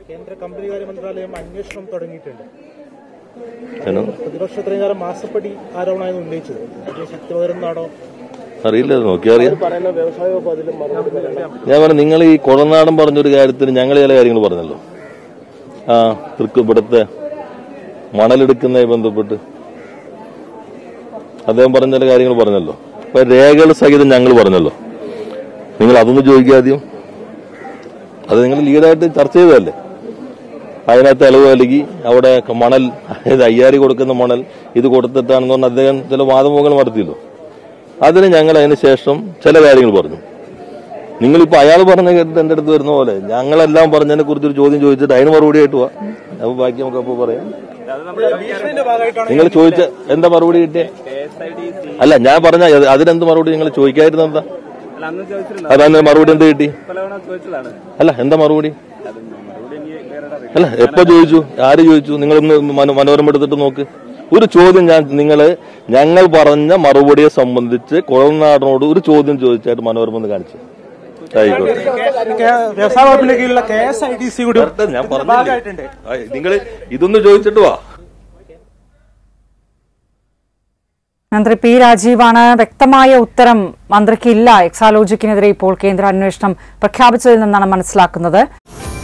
കേന്ദ്ര കമ്പനികാര്യ മന്ത്രാലയം അന്വേഷണം തുടങ്ങിയിട്ടുണ്ട് ഏനോ? പ്രതിപക്ഷം ഇത്രയും കാലം മാസപ്പടി ആരോപണമായിരുന്നു ഉന്നയിച്ചത് അത് ശക്തി പകരുന്നതാണോ അറിയില്ല അത് നോക്കിയാൽ അറിയാം പറയുന്ന വ്യവസായ വകുപ്പ് അതിലും മറുപടി പറയണം ഞാൻ പറഞ്ഞു നിങ്ങൾ ഈ കൊളനാടൻ പറഞ്ഞൊരു കാര്യത്തിന് ഞങ്ങൾ ചില കാര്യങ്ങൾ പറഞ്ഞല്ലോ ആ തൃക്ക് ഇവിടുത്തെ മണലെടുക്കുന്നതുമായി ബന്ധപ്പെട്ട് അദ്ദേഹം പറഞ്ഞ ചില കാര്യങ്ങൾ പറഞ്ഞല്ലോ അപ്പൊ രേഖകൾ സഹിതം ഞങ്ങൾ പറഞ്ഞല്ലോ നിങ്ങൾ അതൊന്ന് ചോദിക്കുക ആദ്യം അത് നിങ്ങൾ ലീഡായിട്ട് ചർച്ച ചെയ്തതല്ലേ അതിനകത്ത് ഇളവ് നൽകി അവിടെ മണൽ അതായത് അയ്യാരി കൊടുക്കുന്ന മണൽ ഇത് കൊടുത്തിട്ടാണെന്ന് പറഞ്ഞ് അദ്ദേഹം ചില വാദമുഖങ്ങൾ നടത്തിയല്ലോ അതിന് ഞങ്ങൾ അതിന് ശേഷം ചില കാര്യങ്ങൾ പറഞ്ഞു നിങ്ങളിപ്പോ അയാൾ പറഞ്ഞ കേട്ടിട്ട് എന്റെ അടുത്ത് വരുന്ന പോലെ ഞങ്ങളെല്ലാം പറഞ്ഞതിനെ കുറിച്ച് ഒരു ചോദ്യം ചോദിച്ചിട്ട് അതിന് മറുപടി ആയിട്ട് പോവാ അപ്പൊ ബാക്കി നമുക്ക് അപ്പൊ പറയാം നിങ്ങൾ ചോദിച്ച എന്താ മറുപടി കിട്ടിയേ അല്ല ഞാൻ പറഞ്ഞ അത് അതിനെന്ത് മറുപടി നിങ്ങൾ ചോദിക്കാതിരുന്ന എന്താ അതാണ് മറുപടി എന്ത് കിട്ടി അല്ല എന്താ മറുപടി അല്ല എപ്പോ ചോദിച്ചു ആര് ചോദിച്ചു നിങ്ങളൊന്ന് മനോ- മനോരമ എടുത്തിട്ട് നോക്ക് ഒരു ചോദ്യം ഞാൻ നിങ്ങള് ഞങ്ങൾ പറഞ്ഞ മറുപടിയെ സംബന്ധിച്ച് കുഴൽനാടിനോട് ഒരു ചോദ്യം ചോദിച്ചായിട്ട് മനോരമ ഒന്ന് കാണിച്ചു ആയിക്കോട്ടെ വ്യവസായ വകുപ്പിന്റെ കീഴിലുള്ള K S I D C കൂടി വരട്ടെ, ഞാൻ പറഞ്ഞില്ലേ നിങ്ങൾ ഇതൊന്ന് ചോദിച്ചിട്ട് വാ മന്ത്രി പി രാജീവാണ് വ്യക്തമായ ഉത്തരം മന്ത്രിക്ക് ഇല്ല എക്സാലോജിക്കിനെതിരെ ഇപ്പോൾ കേന്ദ്ര അന്വേഷണം പ്രഖ്യാപിച്ചതിൽ നിന്നാണ് മനസ്സിലാക്കുന്നത്